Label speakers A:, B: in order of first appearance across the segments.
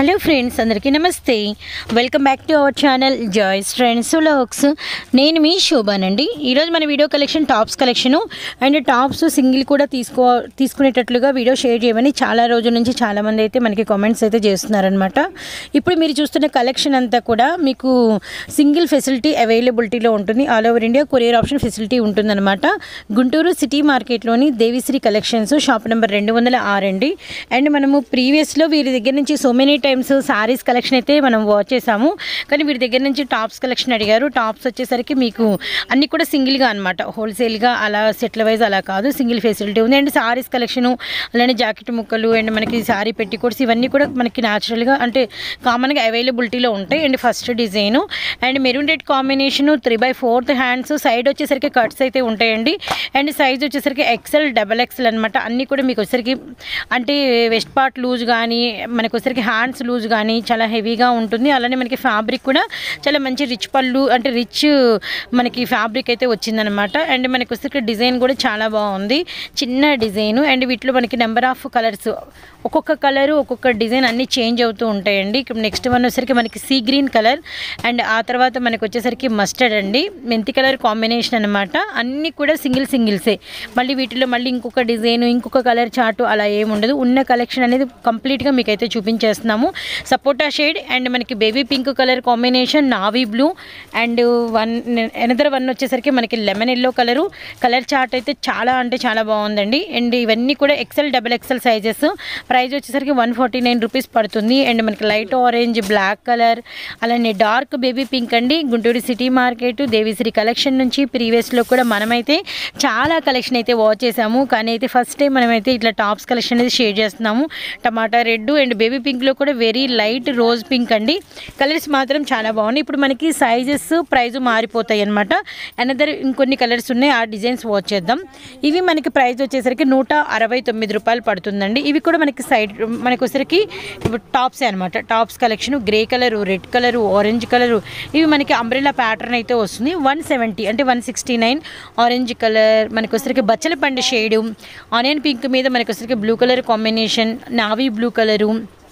A: hello friends అందరికీ నమస్తే welcome back to our channel Joy's friends vlogs నేను మీ శోభానండి ఈరోజు మన video collection tops collection and tops single కూడా తీసుకో తీసుకునేటట్లుగా వీడియో షేర్ చేయమని చాలా రోజుల నుంచి చాలామంది అయితే మనకి కామెంట్స్ అయితే చేస్తున్నారనమాట ఇప్పుడు మీరు చూస్తున్న కలెక్షన్ అంతా కూడా మీకు సింగిల్ ఫెసిలిటీ అవైలబిలిటీలో ఉంటుంది all over India courier option facility ఉంటుందన్నమాట గుంటూరు సిటీ మార్కెట్లోని దేవిశ్రీ కలెక్షన్స్ షాప్ నెంబర్ రెండు వందల ఆరు అండి అండ్ మనము ప్రీవియస్లో వీరి దగ్గర నుంచి so many times sarees collection అయితే మనం వాచ్ చేసాము కానీ వీరి దగ్గర నుంచి టాప్స్ కలెక్షన్ అడిగారు టాప్స్ వచ్చేసరికి మీకు అన్నీ కూడా సింగిల్గా అనమాట హోల్సేల్గా అలా సెట్ల వైజ్ అలా కాదు సింగిల్ ఫెసిలిటీ ఉంది అండ్ శారీస్ కలెక్షను అలానే జాకెట్ ముక్కలు అండ్ మనకి శారీ పెట్టికోట్స్ ఇవన్నీ కూడా మనకి న్యాచురల్గా అంటే కామన్గా అవైలబిలిటీలో ఉంటాయి and first design and maroon red combination three by fourth hands side వచ్చేసరికి కట్స్ అయితే ఉంటాయండి అండ్ సైజ్ వచ్చేసరికి ఎక్సెల్ డబల్ ఎక్సెల్ అనమాట అన్నీ కూడా మీకు వచ్చేసరికి అంటే వెస్ట్ పార్ట్ లూజ్ కానీ మనకు వచ్చేసరికి హ్యాండ్స్ లూజ్ కానీ చాలా హెవీగా ఉంటుంది అలానే మనకి ఫ్యాబ్రిక్ కూడా చాలా మంచి రిచ్ పళ్ళు అంటే రిచ్ మనకి ఫ్యాబ్రిక్ అయితే వచ్చిందనమాట అండ్ మనకి వచ్చేసరికి డిజైన్ కూడా చాలా బాగుంది చిన్న డిజైన్ అండ్ వీటిలో మనకి నెంబర్ ఆఫ్ కలర్స్ ఒక్కొక్క కలర్ ఒక్కొక్క డిజైన్ అన్నీ చేంజ్ అవుతూ ఉంటాయండి ఇక్కడ నెక్స్ట్ వన్ వచ్చేసరికి మనకి సీ గ్రీన్ కలర్ అండ్ ఆ తర్వాత మనకి వచ్చేసరికి మస్టర్డ్ అండి మెంతి కలర్ కాంబినేషన్ అనమాట అన్నీ కూడా సింగిల్ సింగిల్సే మళ్ళీ వీటిలో మళ్ళీ ఇంకొక డిజైన్ ఇంకొక కలర్ చార్ట్ అలా ఏముండదు ఉన్న కలెక్షన్ అనేది కంప్లీట్గా మీకు అయితే చూపించేస్తున్నాము సపోటా షేడ్ అండ్ మనకి baby pink colour combination navy blue and one another one వచ్చేసరికి మనకి lemon yellow colour colour chart అయితే చాలా అంటే చాలా బాగుందండి అండ్ ఇవన్నీ కూడా XL double XL sizes price వచ్చేసరికి వన్ ఫార్టీ నైన్ రూపీస్ పడుతుంది అండ్ మనకి లైట్ ఆరెంజ్ బ్లాక్ కలర్ అలానే డార్క్ బేబీ పింక్ అండి Guntur city market Devisri collection నుంచి ప్రీవియస్లో కూడా మనమైతే చాలా కలెక్షన్ అయితే వాచ్ చేసాము కానీ అయితే ఫస్ట్ టైం మనమైతే ఇట్లా టాప్స్ కలెక్షన్ అనేది షేర్ చేస్తున్నాము టమాటా రెడ్ అండ్ బేబీ పింక్లో కూడా వెరీ లైట్ రోజ్ పింక్ అండి కలర్స్ మాత్రం చాలా బాగున్నాయి ఇప్పుడు మనకి సైజెస్ ప్రైస్ మారిపోతాయి అనమాట అనదర్ ఇంకొన్ని కలర్స్ ఉన్నాయి ఆ డిజైన్స్ వాచ్ చేద్దాం ఇవి మనకి ప్రైస్ వచ్చేసరికి నూట అరవై తొమ్మిది రూపాయలు పడుతుందండి ఇవి కూడా మనకి సైడ్ మనకి వచ్చేసరికి ఇప్పుడు టాప్సే అనమాట tops collection grey colour red colour orange colour ఇవి మనకి అంబ్రెలా ప్యాటర్న్ అయితే వస్తుంది వన్ సెవెంటీ అంటే one sixty nine orange colour మనకి వచ్చేసరికి బచ్చల పండు షేడు ఆనియన్ పింక్ మీద మనకి వచ్చేసరికి blue colour combination navy blue colour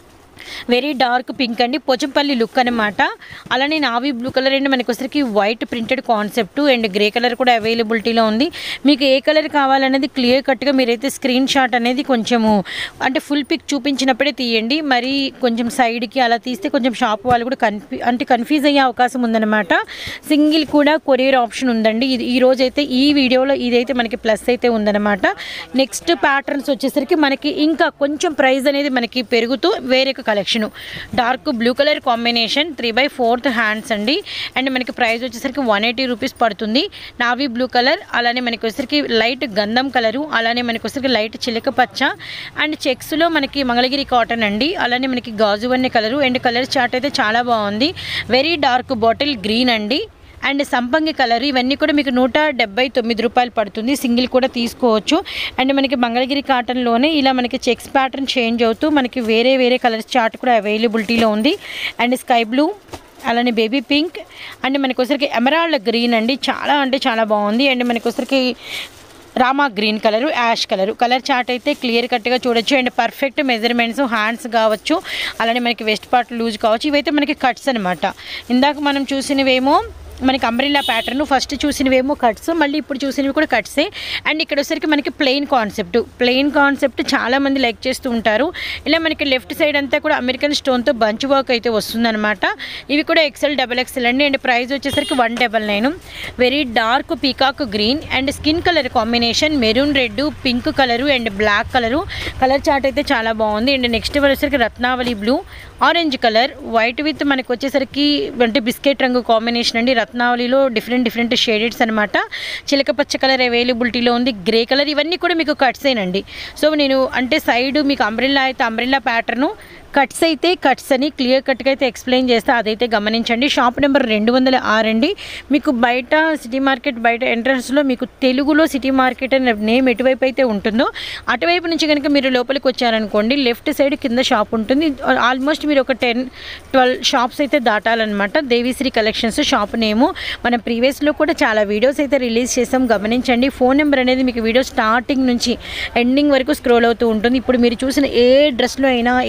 A: very dark pink అండి పోచంపల్లి లుక్ అనమాట అలానే నావీ బ్లూ కలర్ అండ్ మనకి వచ్చరికి white printed concept and grey colour కూడా అవైలబిలిటీలో ఉంది మీకు ఏ కలర్ కావాలనేది క్లియర్ కట్గా మీరైతే స్క్రీన్ షాట్ అనేది కొంచెము అంటే ఫుల్ పిక్ చూపించినప్పుడే తీయండి మరి కొంచెం సైడ్కి అలా తీస్తే కొంచెం షాప్ వాళ్ళు కూడా కన్ఫ్యూ అంటే కన్ఫ్యూజ్ అయ్యే అవకాశం ఉందన్నమాట సింగిల్ కూడా కొరియర్ ఆప్షన్ ఉందండి ఇది ఈ రోజు అయితే ఈ వీడియోలో ఇదైతే మనకి ప్లస్ అయితే ఉందన్నమాట నెక్స్ట్ ప్యాటర్న్స్ వచ్చేసరికి మనకి ఇంకా కొంచెం ప్రైస్ అనేది మనకి పెరుగుతూ వేరే collection dark blue colour combination three by fourth hands అండి అండ్ మనకి ప్రైస్ వచ్చేసరికి వన్ ఎయిటీ రూపీస్ పడుతుంది నావీ బ్లూ కలర్ అలానే మనకి వచ్చేసరికి లైట్ గంధం కలరు అలానే మనకి వచ్చేసరికి లైట్ చిలక పచ్చ అండ్ చెక్స్లో మనకి మంగళగిరి కాటన్ అండి అలానే మనకి గాజు వన్నె కలరు అండ్ కలర్ చార్ట్ అయితే చాలా బాగుంది వెరీ డార్క్ బాటిల్ గ్రీన్ అండి అండ్ సంపంగి కలర్ ఇవన్నీ కూడా మీకు నూట డెబ్బై తొమ్మిది రూపాయలు పడుతుంది సింగిల్ కూడా తీసుకోవచ్చు అండ్ మనకి మంగళగిరి కాటన్లోనే ఇలా మనకి చెక్స్ ప్యాటర్న్ చేంజ్ అవుతూ మనకి వేరే వేరే కలర్స్ చార్ట్ కూడా అవైలబిలిటీలో ఉంది అండ్ స్కై బ్లూ అలానే బేబీ పింక్ అండ్ మనకి వచ్చరికి ఎమరాల్డ్ గ్రీన్ అండి చాలా అంటే చాలా బాగుంది అండ్ మనకి వచ్చరికి Rama green colour ash colour colour chart అయితే క్లియర్ కట్గా చూడొచ్చు అండ్ పర్ఫెక్ట్ మెజర్మెంట్స్ హ్యాండ్స్ కావచ్చు అలానే మనకి వెస్ట్ పార్ట్ లూజ్ కావచ్చు ఇవైతే మనకి కట్స్ అనమాట ఇందాక మనం చూసినవేమో మనకి అంబ్రిల్లా ప్యాటర్న్ ఫస్ట్ చూసినవేమో కట్స్ మళ్ళీ ఇప్పుడు చూసినవి కూడా కట్సే అండ్ ఇక్కడ వచ్చరికి మనకి ప్లెయిన్ కాన్సెప్ట్ ప్లెయిన్ కాన్సెప్ట్ చాలా మంది లైక్ చేస్తూ ఉంటారు ఇలా మనకి లెఫ్ట్ సైడ్ అంతా కూడా అమెరికన్ స్టోన్తో బంచ్ వర్క్ అయితే వస్తుందన్నమాట ఇవి కూడా ఎక్సెల్ డబల్ ఎక్సెల్ అండి అండ్ ప్రైస్ వచ్చేసరికి one double nine very dark peacock green and skin colour combination maroon red pink colour and black colour colour chart అయితే చాలా బాగుంది అండ్ నెక్స్ట్ వచ్చేసరికి Ratnavali blue orange colour white with మనకి వచ్చేసరికి అంటే biscuit రంగు కాంబినేషన్ అండి రత్నావళిలో డిఫరెంట్ డిఫరెంట్ షేడెడ్స్ అనమాట చిలక పచ్చ కలర్ అవైలబిలిటీలో ఉంది గ్రే కలర్ ఇవన్నీ కూడా మీకు కట్స్ ఏనండి సో నేను అంటే సైడ్ మీకు అంబ్రిల్లా అయితే అంబ్రిల్లా ప్యాటర్ను కట్స్ అయితే కట్స్ అని క్లియర్ కట్గా అయితే ఎక్స్ప్లెయిన్ చేస్తే అదైతే గమనించండి షాప్ నెంబర్ రెండు వందల ఆరండి మీకు బయట సిటీ మార్కెట్ బయట ఎంట్రన్స్లో మీకు తెలుగులో సిటీ మార్కెట్ అనే నేమ్ ఎటువైపు అయితే ఉంటుందో అటువైపు నుంచి కనుక మీరు లోపలికి వచ్చారనుకోండి లెఫ్ట్ సైడ్ కింద షాప్ ఉంటుంది ఆల్మోస్ట్ మీరు ఒక టెన్ ట్వెల్వ్ షాప్స్ అయితే దాటాలన్నమాట దేవిశ్రీ కలెక్షన్స్ షాప్ నేము మనం ప్రీవియస్లో కూడా చాలా వీడియోస్ అయితే రిలీజ్ చేసాం గమనించండి ఫోన్ నెంబర్ అనేది మీకు వీడియో స్టార్టింగ్ నుంచి ఎండింగ్ వరకు స్క్రోల్ అవుతూ ఉంటుంది ఇప్పుడు మీరు చూసిన ఏ డ్రెస్లో అయినా ఏ డిజైన్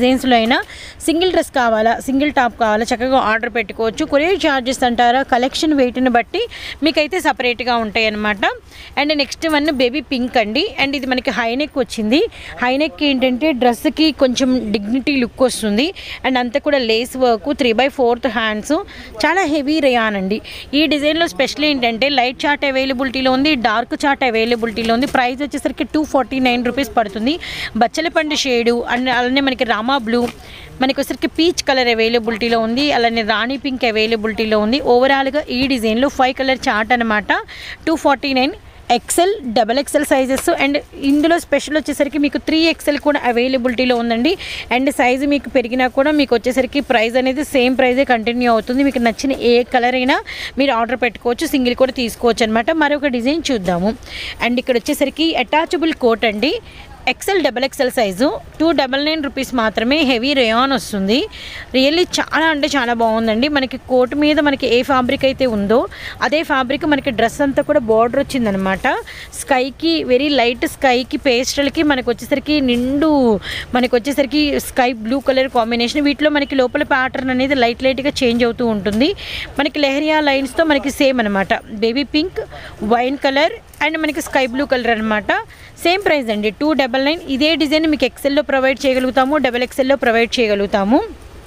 A: డిజైన్స్లో అయినా సింగిల్ డ్రెస్ కావాలా సింగిల్ టాప్ కావాలా చక్కగా ఆర్డర్ పెట్టుకోవచ్చు కొరియర్ ఛార్జెస్ అంటారా కలెక్షన్ వెయిట్ని బట్టి మీకైతే సపరేట్గా ఉంటాయి అన్నమాట and next one baby pink అండి అండ్ ఇది మనకి హైనెక్ వచ్చింది హైనెక్ ఏంటంటే డ్రెస్కి కొంచెం డిగ్నిటీ లుక్ వస్తుంది అండ్ అంతా కూడా lace work three by fourth hands చాలా హెవీ రేయాన్ అండి ఈ డిజైన్లో స్పెషల్ ఏంటంటే లైట్ చార్ట్ అవైలబిలిటీలో ఉంది డార్క్ చార్ట్ అవైలబిలిటీలో ఉంది ప్రైస్ వచ్చేసరికి టూ ఫార్టీ నైన్ రూపీస్ పడుతుంది బచ్చలపండు షేడు అండ్ అలానే మనకి రామా బ్లూ మనకి వచ్చరికి పీచ్ కలర్ అవైలబిలిటీలో ఉంది అలానే రాణి పింక్ అవైలబిలిటీలో ఉంది ఓవరాల్గా ఈ డిజైన్లో ఫైవ్ కలర్ చార్ట్ అనమాట two forty nine XL double XL sizes and ఇందులో స్పెషల్ వచ్చేసరికి మీకు త్రీ ఎక్సెల్ కూడా అవైలబిలిటీలో ఉందండి అండ్ సైజు మీకు పెరిగినా కూడా మీకు వచ్చేసరికి ప్రైస్ అనేది సేమ్ ప్రైజే కంటిన్యూ అవుతుంది మీకు నచ్చిన ఏ కలర్ అయినా మీరు ఆర్డర్ పెట్టుకోవచ్చు సింగిల్ కూడా తీసుకోవచ్చు అనమాట మరొక డిజైన్ చూద్దాము అండ్ ఇక్కడ వచ్చేసరికి అటాచబుల్ కోట్ అండి XL double XL size two double nine rupees మాత్రమే హెవీ రేయాన్ వస్తుంది రియల్లీ చాలా అంటే చాలా బాగుందండి మనకి కోట్ మీద మనకి ఏ ఫ్యాబ్రిక్ అయితే ఉందో అదే ఫ్యాబ్రిక్ మనకి డ్రెస్ అంతా కూడా బార్డర్ వచ్చిందనమాట స్కైకి వెరీ లైట్ స్కైకి పేస్టల్కి మనకి వచ్చేసరికి నిండు మనకి వచ్చేసరికి స్కై బ్లూ కలర్ కాంబినేషన్ వీటిలో మనకి లోపల ప్యాటర్న్ అనేది లైట్ లైట్గా చేంజ్ అవుతూ ఉంటుంది మనకి లెహరియా లైన్స్తో మనకి సేమ్ అనమాట baby pink wine colour and మనకి స్కై బ్లూ కలర్ అనమాట సేమ్ ప్రైస్ అండి టూ డబల్ నైన్ ఇదే డిజైన్ మీకు ఎక్సెల్లో ప్రొవైడ్ చేయగలుగుతాము డబల్ ఎక్సెల్లో ప్రొవైడ్ చేయగలుగుతాము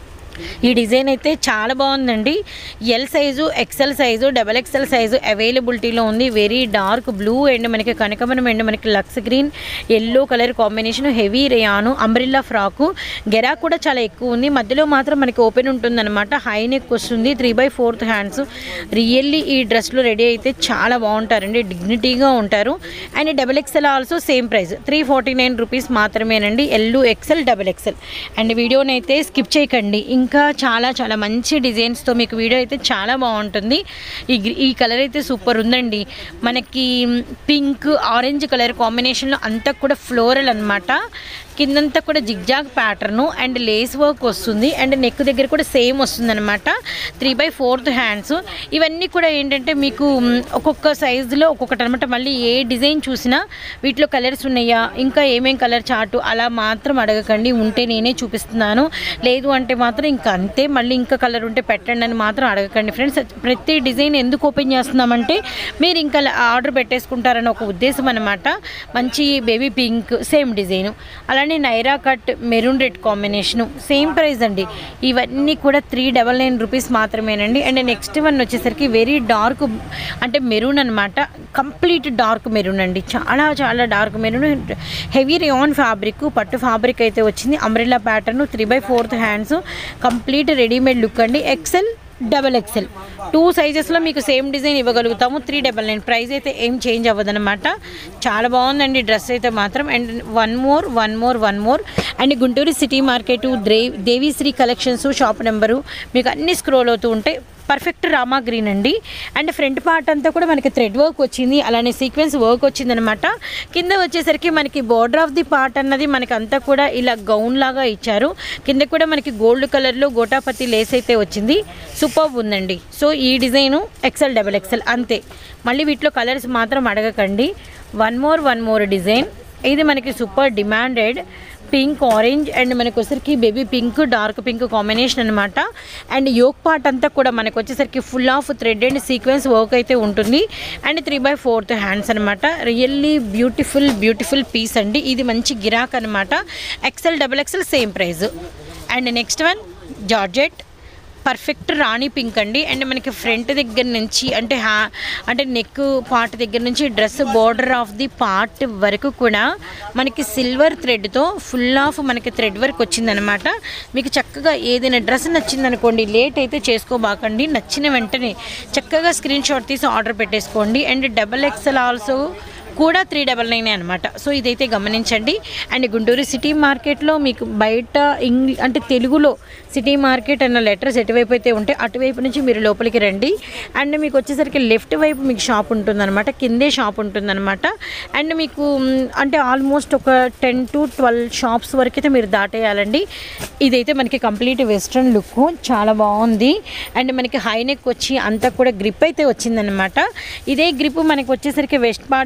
A: ఈ డిజైన్ అయితే చాలా బాగుందండి L size XL size double XL size అవైలబిలిటీలో ఉంది వెరీ డార్క్ బ్లూ అండ్ మనకి కనకమరం అండ్ మనకి లక్స్ green yellow colour combination heavy rayon umbrella frock గెరా కూడా చాలా ఎక్కువ ఉంది మధ్యలో మాత్రం మనకి ఓపెన్ ఉంటుందన్నమాట హై నెక్ వస్తుంది three by fourth hands really ఈ డ్రెస్లో రెడీ అయితే చాలా బాగుంటారండి డిగ్నిటీగా ఉంటారు and double XL also same price three forty nine rupees మాత్రమేనండి L XL double XL and వీడియోని అయితే స్కిప్ చేయకండి ఇంకా చాలా చాలా మంచి డిజైన్స్తో మీకు వీడియో అయితే చాలా బాగుంటుంది ఈ గ్రీ- ఈ కలర్ అయితే సూపర్ ఉందండి మనకి పింక్ ఆరెంజ్ కలర్ కాంబినేషన్లో అంతా కూడా ఫ్లోరల్ అన్నమాట కిందంతా కూడా zigzag pattern and lace work వస్తుంది అండ్ నెక్ దగ్గర కూడా సేమ్ వస్తుంది అనమాట త్రీ బై ఫోర్త్ హ్యాండ్స్ ఇవన్నీ కూడా ఏంటంటే మీకు మ్, ఒక్కొక్క సైజులో ఒక్కొక్కటి అనమాట మళ్ళీ ఏ డిజైన్ చూసినా వీటిలో కలర్స్ ఉన్నాయా ఇంకా ఏమేం కలర్ చార్టు అలా మాత్రం అడగకండి ఉంటే నేనే చూపిస్తున్నాను లేదు అంటే మాత్రం ఇంకా అంతే మళ్ళీ ఇంకా కలర్ ఉంటే పెట్టండి అని మాత్రం అడగకండి ఫ్రెండ్స్ ప్రతి డిజైన్ ఎందుకు ఓపెన్ చేస్తున్నామంటే మీరు ఇంకా ఆర్డర్ పెట్టేసుకుంటారని ఒక ఉద్దేశం అనమాట మంచి బేబీ పింక్ సేమ్ డిజైన్ అలానే Naira cut maroon red combination same price అండి ఇవన్నీ కూడా త్రీ డబల్ నైన్ రూపీస్ మాత్రమేనండి అండ్ నెక్స్ట్ వన్ వచ్చేసరికి వెరీ డార్క్ అంటే మెరూన్ అనమాట కంప్లీట్ డార్క్ మెరూన్ అండి చాలా చాలా dark maroon heavy rayon fabric పట్టు ఫ్యాబ్రిక్ అయితే వచ్చింది umbrella pattern three by fourth hands complete readymade look అండి ఎక్సెల్ డబల్ ఎక్సెల్ టూ సైజెస్లో మీకు సేమ్ డిజైన్ ఇవ్వగలుగుతాము త్రీ డబల్ నైన్ ప్రైస్ అయితే ఏం చేంజ్ అవ్వదన్నమాట చాలా బాగుందండి డ్రెస్ అయితే మాత్రం and one more one more one more and Guntur city market దే దేవీశ్రీ కలెక్షన్స్ షాప్ నెంబరు మీకు అన్ని స్క్రోల్ అవుతూ ఉంటాయి పర్ఫెక్ట్ రామా గ్రీన్ అండి అండ్ ఫ్రంట్ పార్ట్ అంతా కూడా మనకి థ్రెడ్ వర్క్ వచ్చింది అలానే సీక్వెన్స్ వర్క్ వచ్చిందనమాట కింద వచ్చేసరికి మనకి బోర్డర్ ఆఫ్ ది పార్ట్ అన్నది మనకి అంతా కూడా ఇలా గౌన్ లాగా ఇచ్చారు కింద కూడా మనకి గోల్డ్ కలర్లో గోటాపతి లేస్ అయితే వచ్చింది సూపర్ ఉందండి సో ఈ డిజైను ఎక్సెల్ డబల్ ఎక్సెల్ అంతే మళ్ళీ వీటిలో కలర్స్ మాత్రం అడగకండి one more one more design ఇది మనకి super demanded pink orange and మనకు వచ్చేసరికి baby pink dark pink combination అనమాట అండ్ యోక్ పార్ట్ అంతా కూడా మనకు వచ్చేసరికి full of thread and sequence work అయితే ఉంటుంది and three by fourth hands అనమాట రియల్లీ బ్యూటిఫుల్ బ్యూటిఫుల్ పీస్ అండి ఇది మంచి గిరాక్ అనమాట XL double XL same price and next one georgette perfect rani pink అండి అండ్ మనకి ఫ్రంట్ దగ్గర నుంచి అంటే హ్యా అంటే నెక్ పార్ట్ దగ్గర నుంచి dress border of the part వరకు కూడా మనకి సిల్వర్ థ్రెడ్తో ఫుల్ ఆఫ్ మనకి థ్రెడ్ వర్క్ వచ్చిందనమాట మీకు చక్కగా ఏదైనా డ్రెస్ నచ్చిందనుకోండి లేట్ అయితే చేసుకోబాకండి నచ్చిన వెంటనే చక్కగా స్క్రీన్ షాట్ తీసి ఆర్డర్ పెట్టేసుకోండి అండ్ డబల్ ఎక్సెల్ ఆల్సో కూడా త్రీ డబల్ నైన్ అనమాట సో ఇదైతే గమనించండి అండ్ గుంటూరు సిటీ మార్కెట్లో మీకు బయట ఇంగ్లీ అంటే తెలుగులో సిటీ మార్కెట్ అన్న లెటర్స్ ఎటువైపు అయితే ఉంటే అటువైపు నుంచి మీరు లోపలికి రండి అండ్ మీకు వచ్చేసరికి లెఫ్ట్ వైపు మీకు షాప్ ఉంటుందన్నమాట కిందే షాప్ ఉంటుందన్నమాట అండ్ మీకు మ్, అంటే ఆల్మోస్ట్ ఒక టెన్ టు ట్వెల్వ్ షాప్స్ వరకు అయితే మీరు దాటేయాలండి ఇదైతే మనకి కంప్లీట్ వెస్ట్రన్ లుక్ చాలా బాగుంది అండ్ మనకి హై నెక్ వచ్చి అంతా కూడా గ్రిప్ అయితే వచ్చిందనమాట ఇదే గ్రిప్ మనకి వచ్చేసరికి వెస్ట్ పార్ట్ దగ్గర కూడా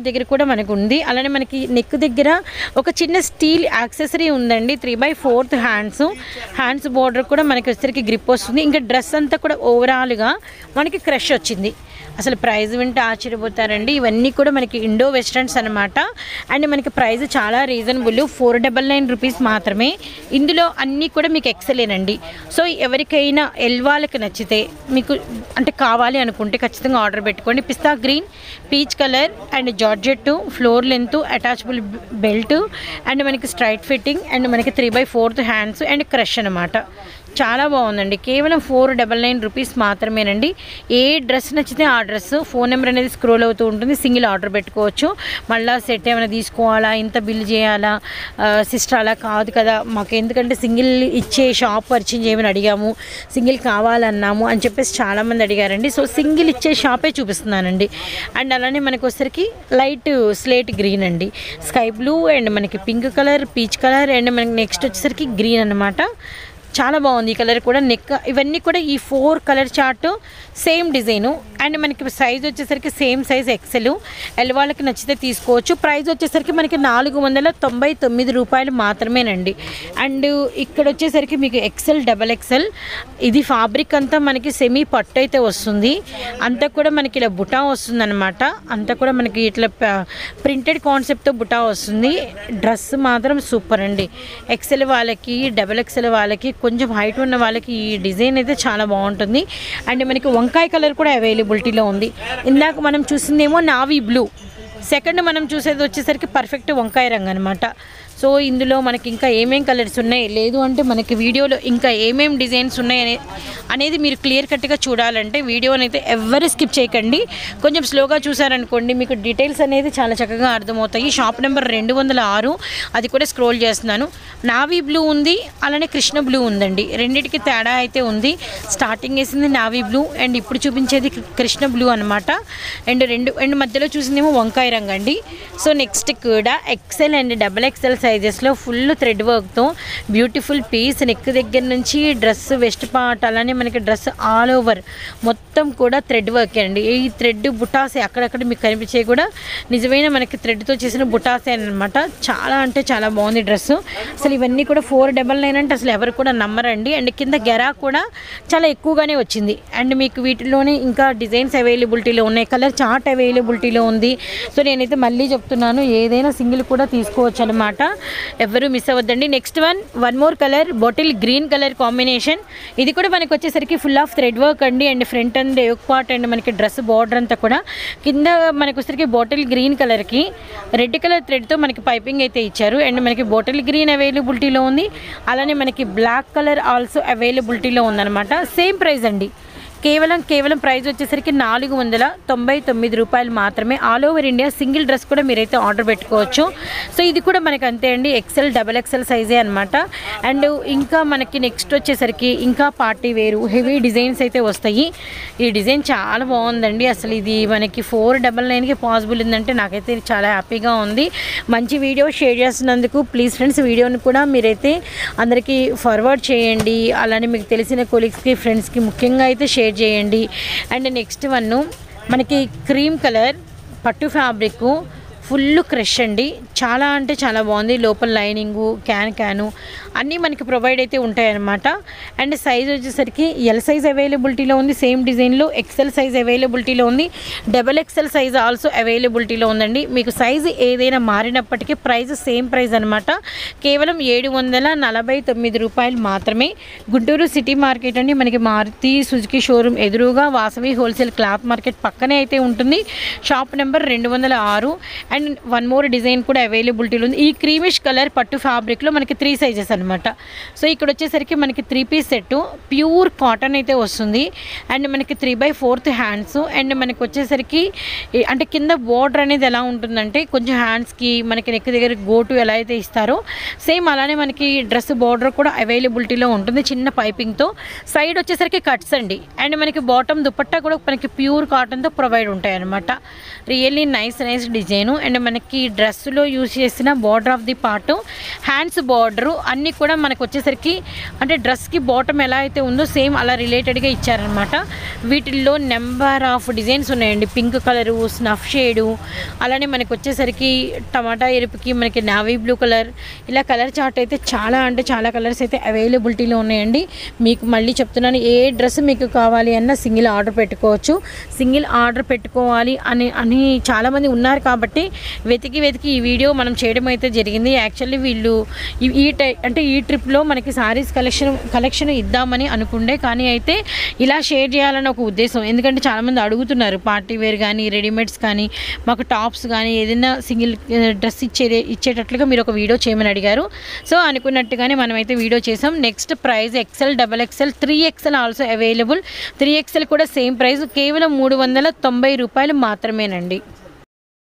A: కూడా మనకు ఉంది అలానే మనకి నెక్ దగ్గర ఒక చిన్న స్టీల్ యాక్సెసరీ ఉందండి three by fourth hands hands border కూడా మనకి వచ్చేసరికి గ్రిప్ వస్తుంది ఇంకా డ్రెస్ అంతా కూడా ఓవరాల్గా మనకి క్రష్ వచ్చింది అసలు ప్రైస్ వింటే ఆశ్చర్యపోతారండి ఇవన్నీ కూడా మనకి ఇండో వెస్ట్రన్స్ అనమాట అండ్ మనకి ప్రైస్ చాలా reasonable four double nine rupees మాత్రమే ఇందులో అన్నీ కూడా మీకు ఎక్సలేనండి సో ఎవరికైనా ఎల్ వాళ్ళకి నచ్చితే మీకు అంటే కావాలి అనుకుంటే ఖచ్చితంగా ఆర్డర్ పెట్టుకోండి పిస్తా green peach colour and georgette floor length attachable belt and మనకి స్ట్రైట్ ఫిట్టింగ్ అండ్ మనకి three by fourth hands and crush అనమాట చాలా బాగుందండి కేవలం ఫోర్ డబల్ నైన్ రూపీస్ మాత్రమేనండి ఏ డ్రెస్ నచ్చితే ఆ డ్రెస్ ఫోన్ నెంబర్ అనేది స్క్రోల్ అవుతూ ఉంటుంది సింగిల్ ఆర్డర్ పెట్టుకోవచ్చు మళ్ళీ సెట్ ఏమైనా తీసుకోవాలా ఇంత బిల్ చేయాలా సిస్టర్ అలా కాదు కదా మాకు ఎందుకంటే సింగిల్ ఇచ్చే షాప్ పరిచయం చేయమని అడిగాము సింగిల్ కావాలన్నాము అని చెప్పేసి చాలామంది అడిగారండి సో సింగిల్ ఇచ్చే షాపే చూపిస్తున్నానండి అండ్ అలానే మనకు వచ్చేసరికి లైట్ స్లేట్ గ్రీన్ అండి స్కై బ్లూ అండ్ మనకి pink colour peach colour and మనకి నెక్స్ట్ వచ్చేసరికి గ్రీన్ అనమాట చాలా బాగుంది ఈ కలర్ కూడా నెక్ ఇవన్నీ కూడా ఈ four colour chart same design and మనకి సైజ్ వచ్చేసరికి సేమ్ సైజ్ ఎక్సెల్ ఎల్ వాళ్ళకి నచ్చితే తీసుకోవచ్చు ప్రైస్ వచ్చేసరికి మనకి నాలుగు వందల తొంభై తొమ్మిది రూపాయలు మాత్రమేనండి అండ్ ఇక్కడ వచ్చేసరికి మీకు ఎక్సెల్ డబల్ ఎక్సెల్ ఇది ఫ్యాబ్రిక్ అంతా మనకి సెమీ పట్టు అయితే వస్తుంది అంతా కూడా మనకి ఇలా బుటా వస్తుంది అనమాట అంతా కూడా మనకి ఇట్లా ప్రింటెడ్ కాన్సెప్ట్తో బుటా వస్తుంది డ్రెస్ మాత్రం సూపర్ అండి ఎక్సెల్ వాళ్ళకి డబల్ ఎక్సెల్ వాళ్ళకి కొంచెం హైట్ ఉన్న వాళ్ళకి ఈ డిజైన్ అయితే చాలా బాగుంటుంది అండ్ మనకి వంకాయ కలర్ కూడా అవైలబిలిటీలో ఉంది ఇందాక మనం చూసిందేమో నావీ బ్లూ సెకండ్ మనం చూసేది వచ్చేసరికి పర్ఫెక్ట్ వంకాయ రంగు అనమాట సో ఇందులో మనకి ఇంకా ఏమేం కలర్స్ ఉన్నాయి లేదు అంటే మనకి వీడియోలో ఇంకా ఏమేం డిజైన్స్ ఉన్నాయి అనే అనేది మీరు క్లియర్ కట్గా చూడాలంటే వీడియోని అయితే ఎవరు స్కిప్ చేయకండి కొంచెం స్లోగా చూసారనుకోండి మీకు డీటెయిల్స్ అనేది చాలా చక్కగా అర్థమవుతాయి షాప్ నెంబర్ రెండు వందల ఆరు అది కూడా స్క్రోల్ చేస్తున్నాను నావీ బ్లూ ఉంది అలానే కృష్ణ బ్లూ ఉందండి రెండిటికి తేడా అయితే ఉంది స్టార్టింగ్ వేసింది నావీ బ్లూ అండ్ ఇప్పుడు చూపించేది కృష్ణ బ్లూ అనమాట అండ్ రెండు అండ్ మధ్యలో చూసిందేమో వంకాయ రంగు అండి సో నెక్స్ట్ కూడా ఎక్సెల్ అండ్ డబల్ ఎక్సెల్ సైజెస్లో ఫుల్ థ్రెడ్ వర్క్తో బ్యూటిఫుల్ పీస్ నెక్ దగ్గర నుంచి డ్రెస్ వెస్ట్ పార్ట్ అలానే మనకి డ్రెస్ ఆల్ ఓవర్ మొత్తం కూడా థ్రెడ్ వర్క్ అండి ఈ థ్రెడ్ బుటాసే అక్కడక్కడ మీకు కనిపించే కూడా నిజమైన మనకి థ్రెడ్తో చేసిన బుటాసే అనమాట చాలా అంటే చాలా బాగుంది డ్రెస్ అసలు ఇవన్నీ కూడా ఫోర్ డబల్ నైన్ అంటే అసలు ఎవరు కూడా నమ్మరండి అండ్ కింద గెరా కూడా చాలా ఎక్కువగానే వచ్చింది అండ్ మీకు వీటిలోనే ఇంకా డిజైన్స్ అవైలబిలిటీలో ఉన్నాయి కలర్ చార్ట్ అవైలబిలిటీలో ఉంది సో నేనైతే మళ్ళీ చెప్తున్నాను ఏదైనా సింగిల్ కూడా తీసుకోవచ్చు అనమాట ఎవరు మిస్ అవ్వద్దండి next one one more colour bottle green colour combination ఇది కూడా మనకి వచ్చేసరికి ఫుల్ ఆఫ్ థ్రెడ్ వర్క్ అండి and front and yoke part and మనకి డ్రెస్ బార్డర్ అంతా కూడా కింద మనకి వచ్చేసరికి బాటిల్ గ్రీన్ కలర్కి రెడ్ కలర్ థ్రెడ్తో మనకి పైపింగ్ అయితే ఇచ్చారు అండ్ మనకి బాటిల్ గ్రీన్ అవైలబిలిటీలో ఉంది అలానే మనకి బ్లాక్ కలర్ ఆల్సో అవైలబిలిటీలో ఉందన్నమాట సేమ్ ప్రైస్ అండి కేవలం కేవలం ప్రైస్ వచ్చేసరికి నాలుగు వందల తొంభై తొమ్మిది రూపాయలు మాత్రమే all over India single dress కూడా మీరైతే ఆర్డర్ పెట్టుకోవచ్చు సో ఇది కూడా మనకి అంతే అండి ఎక్సెల్ డబల్ ఎక్సెల్ సైజే అనమాట అండ్ ఇంకా మనకి నెక్స్ట్ వచ్చేసరికి ఇంకా పార్టీ వేరు హెవీ డిజైన్స్ అయితే వస్తాయి ఈ డిజైన్ చాలా బాగుందండి అసలు ఇది మనకి ఫోర్ డబల్ నైన్కి పాసిబుల్ ఉందంటే నాకైతే చాలా హ్యాపీగా ఉంది మంచి వీడియో షేర్ చేస్తున్నందుకు ప్లీజ్ ఫ్రెండ్స్ వీడియోని కూడా మీరైతే అందరికీ ఫార్వర్డ్ చేయండి అలానే మీకు తెలిసిన కొలీగ్స్కి ఫ్రెండ్స్కి ముఖ్యంగా అయితే షేర్ చేయండి అండ్ నెక్స్ట్ వన్ మనకి క్రీమ్ కలర్ పట్టు ఫ్యాబ్రిక్ ఫుల్ క్రష్ అండి చాలా అంటే చాలా బాగుంది లోపల లైనింగు క్యాన్ క్యాను అన్నీ మనకి ప్రొవైడ్ అయితే ఉంటాయన్నమాట అండ్ సైజ్ వచ్చేసరికి ఎల్ సైజ్ అవైలబిలిటీలో ఉంది సేమ్ డిజైన్లో ఎక్సెల్ సైజ్ అవైలబిలిటీలో ఉంది డబల్ ఎక్సెల్ సైజ్ ఆల్సో అవైలబిలిటీలో ఉందండి మీకు సైజు ఏదైనా మారినప్పటికీ ప్రైస్ సేమ్ ప్రైస్ అనమాట కేవలం ఏడు వందల నలభై తొమ్మిది రూపాయలు మాత్రమే గుంటూరు సిటీ మార్కెట్ అండి మనకి మారుతి సుజుకి షోరూమ్ ఎదురుగా వాసవి హోల్సేల్ క్లాత్ మార్కెట్ పక్కనే అయితే ఉంటుంది షాప్ నెంబర్ రెండు వందల ఆరు అండ్ వన్ మోర్ డిజైన్ కూడా అవైలబిలిటీలో ఉంది ఈ క్రీమిష్ కలర్ పట్టు ఫ్యాబ్రిక్లో మనకి త్రీ సైజెస్ అనమాట సో ఇక్కడ వచ్చేసరికి మనకి three piece set pure cotton అయితే వస్తుంది అండ్ మనకి three by fourth hands and మనకి వచ్చేసరికి ఈ- అంటే కింద బోర్డర్ అనేది ఎలా ఉంటుందంటే కొంచెం హ్యాండ్స్కి మనకి నెక్ దగ్గర గోటు ఎలా అయితే ఇస్తారో సేమ్ అలానే మనకి డ్రెస్ బోర్డర్ కూడా అవైలబిలిటీలో ఉంటుంది చిన్న పైపింగ్తో సైడ్ వచ్చేసరికి కట్స్ అండి అండ్ మనకి బాటమ్ దుపట్టా కూడా మనకి ప్యూర్ కాటన్తో ప్రొవైడ్ ఉంటాయి అనమాట really nice nice design and మనకి డ్రెస్సులో యూజ్ చేసిన border of the part hands border అన్నీ కూడా మనకు వచ్చేసరికి అంటే డ్రెస్కి బాటమ్ ఎలా అయితే ఉందో సేమ్ అలా రిలేటెడ్గా ఇచ్చారనమాట వీటిల్లో నెంబర్ ఆఫ్ డిజైన్స్ ఉన్నాయండి పింక్ కలరు స్నఫ్ షేడు అలానే మనకి వచ్చేసరికి టమాటా ఎరుపుకి మనకి నావీ బ్లూ కలర్ ఇలా కలర్ చార్ట్ అయితే చాలా అంటే చాలా కలర్స్ అయితే అవైలబిలిటీలో ఉన్నాయండి మీకు మళ్ళీ చెప్తున్నాను ఏ డ్రెస్ మీకు కావాలి అన్న సింగిల్ ఆర్డర్ పెట్టుకోవచ్చు సింగిల్ ఆర్డర్ పెట్టుకోవాలి అని అని చాలామంది ఉన్నారు కాబట్టి వెతికి వెతికి ఈ వీడియో మనం చేయడం అయితే జరిగింది యాక్చువల్లీ వీళ్ళు ఈ- ఈ టై అంటే ఈ ట్రిప్లో మనకి సారీస్ కలెక్షన్ కలెక్షన్ ఇద్దామని అనుకుండే కానీ అయితే ఇలా షేర్ చేయాలని ఒక ఉద్దేశం ఎందుకంటే చాలామంది అడుగుతున్నారు పార్టీ వేర్ కానీ రెడీమేడ్స్ కానీ మాకు టాప్స్ కానీ ఏదైనా సింగిల్ డ్రెస్ ఇచ్చే ఇచ్చేటట్లుగా మీరు ఒక వీడియో చేయమని అడిగారు సో అనుకున్నట్టుగానే మనమైతే వీడియో చేసాం next price XL double XL three XL also available three XL కూడా సేమ్ ప్రైస్ కేవలం మూడు వందల తొంభై రూపాయలు మాత్రమేనండి